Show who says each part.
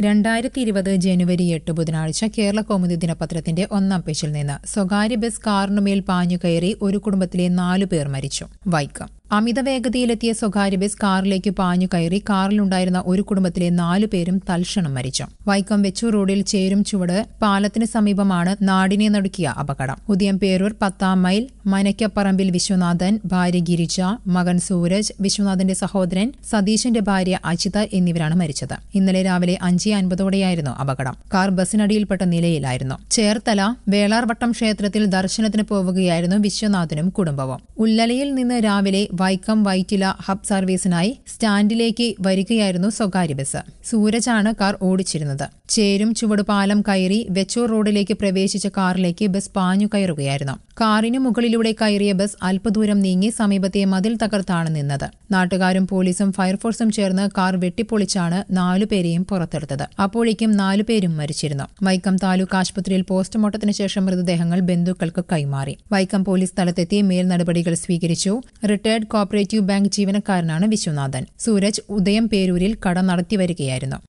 Speaker 1: രണ്ടായിരത്തി ഇരുപത് ജനുവരി എട്ട് ബുധനാഴ്ച കേരള കൗമുദി ദിനപത്രത്തിന്റെ ഒന്നാം പേജിൽ നിന്ന് സ്വകാര്യ ബസ് കാറിനുമേൽ പാഞ്ഞു കയറി ഒരു കുടുംബത്തിലെ നാലു പേർ മരിച്ചു വൈക്കം അമിത വേഗതയിലെത്തിയ സ്വകാര്യ ബസ് കാറിലേക്ക് പാഞ്ഞു കയറി കാറിലുണ്ടായിരുന്ന ഒരു കുടുംബത്തിലെ നാലു പേരും തൽക്ഷണം മരിച്ചു വൈക്കം വെച്ചൂർ റോഡിൽ ചേരും ചുവട് പാലത്തിന് സമീപമാണ് നാടിനെ നടുക്കിയ അപകടം ഉദയം പേരൂർ പത്താം മൈൽ മനയ്ക്കപ്പറമ്പിൽ വിശ്വനാഥൻ ഭാര്യ ഗിരിജ മകൻ സൂരജ് വിശ്വനാഥന്റെ സഹോദരൻ സതീശന്റെ ഭാര്യ അജിത എന്നിവരാണ് മരിച്ചത് ഇന്നലെ രാവിലെ അഞ്ച് അൻപതോടെയായിരുന്നു അപകടം കാർ ബസ്സിനടിയിൽപ്പെട്ട നിലയിലായിരുന്നു ചേർത്തല വേളാർവട്ടം ക്ഷേത്രത്തിൽ ദർശനത്തിന് പോവുകയായിരുന്നു വിശ്വനാഥനും കുടുംബവും ഉല്ലലയിൽ നിന്ന് രാവിലെ വൈക്കം വൈറ്റില ഹബ് സർവീസിനായി സ്റ്റാൻഡിലേക്ക് വരികയായിരുന്നു സ്വകാര്യ ബസ് സൂരജാണ് കാർ ഓടിച്ചിരുന്നത് ചേരും ചുവടുപാലം കയറി വെച്ചൂർ റോഡിലേക്ക് പ്രവേശിച്ച കാറിലേക്ക് ബസ് പാഞ്ഞു കയറുകയായിരുന്നു കാറിന് മുകളിലൂടെ കയറിയ ബസ് അല്പദൂരം നീങ്ങി സമീപത്തെ മതിൽ തകർത്താണ് നിന്നത് നാട്ടുകാരും പോലീസും ഫയർഫോഴ്സും ചേർന്ന് കാർ വെട്ടിപ്പൊളിച്ചാണ് നാലുപേരെയും പുറത്തെടുത്തത് അപ്പോഴേക്കും നാലുപേരും മരിച്ചിരുന്നു വൈക്കം താലൂക്ക് ആശുപത്രിയിൽ പോസ്റ്റ്മോർട്ടത്തിന് ശേഷം മൃതദേഹങ്ങൾ ബന്ധുക്കൾക്ക് കൈമാറി വൈക്കം പോലീസ് സ്ഥലത്തെത്തി മേൽ നടപടികൾ സ്വീകരിച്ചു റിട്ടയർഡ് കോപ്പറേറ്റീവ് ബാങ്ക് ജീവനക്കാരനാണ് വിശ്വനാഥൻ സൂരജ് ഉദയം പേരൂരിൽ കട നടത്തിവരികയായിരുന്നു